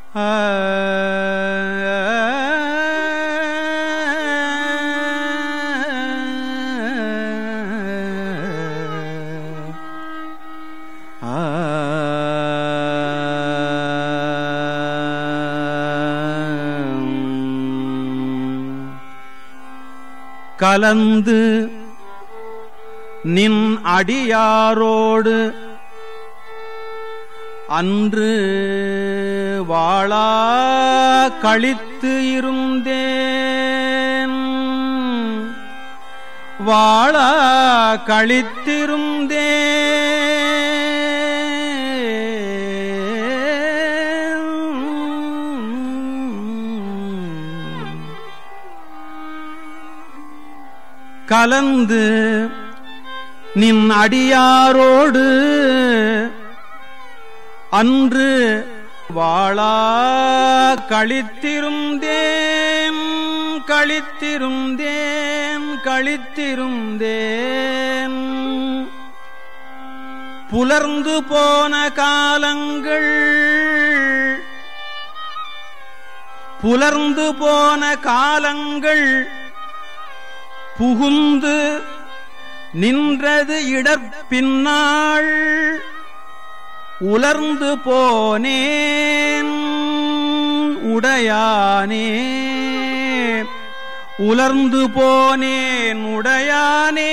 கலந்து நின் அடியாரோடு அன்று வாழா கழித்து இருந்தேன் வாழா கழித்திருந்தேன் கலந்து நின் அடியாரோடு அன்று வாழா கழித்திருந்தேன் கழித்திருந்தேன் கழித்திருந்தேன் புலர்ந்து போன காலங்கள் புலர்ந்து போன காலங்கள் புகுந்து நின்றது இடர்பின்னாள் உலர்ந்து போனேன் உடையானே உலர்ந்து போனேன் உடையானே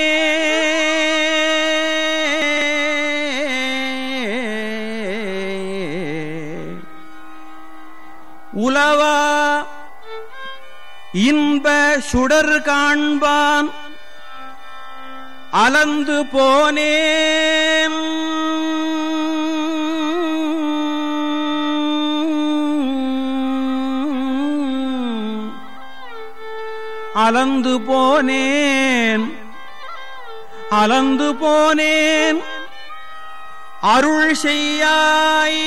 உலவா இன்ப சுடர் காண்பான் அலந்து போனேன் அலந்து போனேன் அலந்து போனேன் அருள் செய்யாய்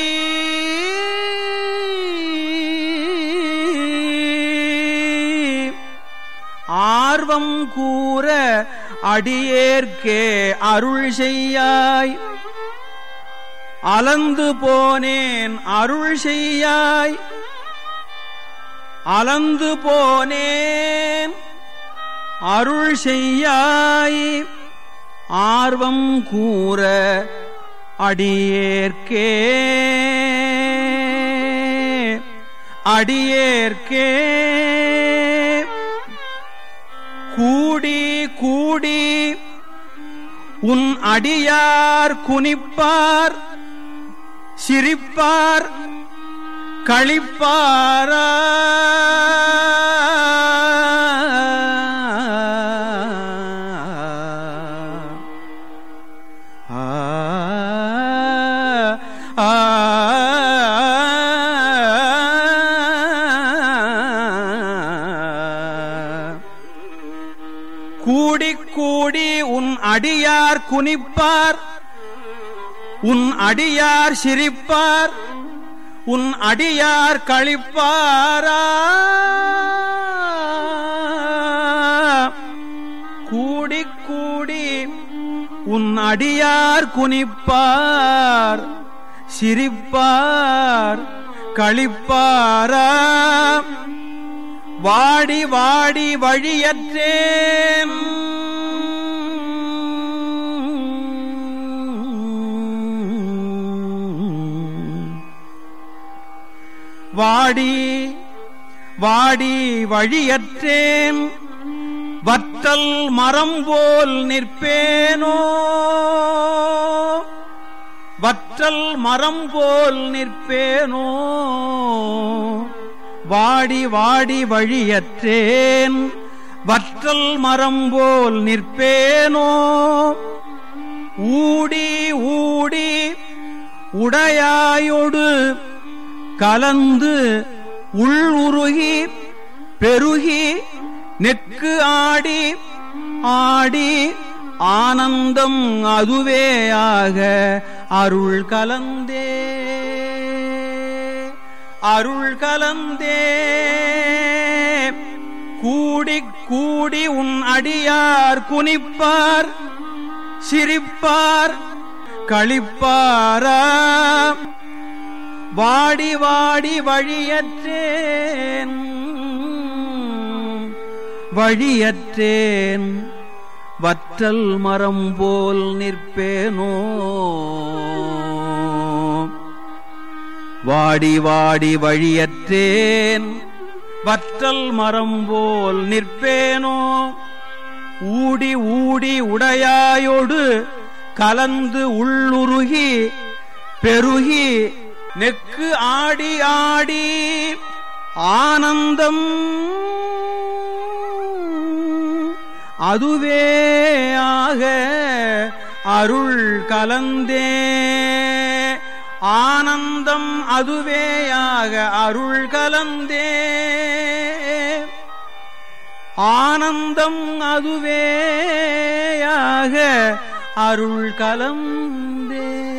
ஆர்வம் கூற அடியேற்கே அருள் செய்யாய் அலந்து போனேன் அருள் செய்யாய் அலந்து போனேன் அருள் செய்யாய் ஆர்வம் கூற அடியேற்கே அடியேற்கே கூடி கூடி உன் அடியார் குனிப்பார் சிரிப்பார் களிப்பாரா ஆ ஆ கூடி கூடி உன் அடியார் குனிப்பார் உன் அடியார் சிரிப்பார் உன் அடியார் களிப்பாரா கூடி கூடி உன் அடியார் குனிப்பார் சிரிப்பார் களிப்பாரா வாடி வாடி வழியற்றேன் வாடி வாடி வழியற்றேன் வற்றல் மரம் போல் நிற்பேனோ வற்றல் மரம் போல் நிற்பேனோ வாடி வாடி வழியற்றேன் வற்றல் மரம் போல் நிற்பேனோ ஊடி ஊடி உடையாயொடு கலந்து உள்ளுருகி பெருகி நெற்கு ஆடி ஆடி ஆனந்தம் அதுவேயாக அருள் கலந்தே அருள் கலந்தே கூடி கூடி உன் அடியார் குனிப்பார் சிரிப்பார் களிப்பாரா வாடி வாடி வழியற்றேன் வழியற்றேன் வற்றல் மரம் போல் நிற்பேனோ வாடி வாடி வழியற்றேன் வற்றல் மரம் போல் நிற்பேனோ ஊடி ஊடி உடையாயோடு கலந்து உள்ளுருகி பெருகி நெக்கு ஆடி ஆடி ஆனந்தம் அதுவே ஆக அருள் கலந்தே ஆனந்தம் அதுவேயாக அருள் கலந்தே ஆனந்தம் அதுவேயாக அருள் கலந்தே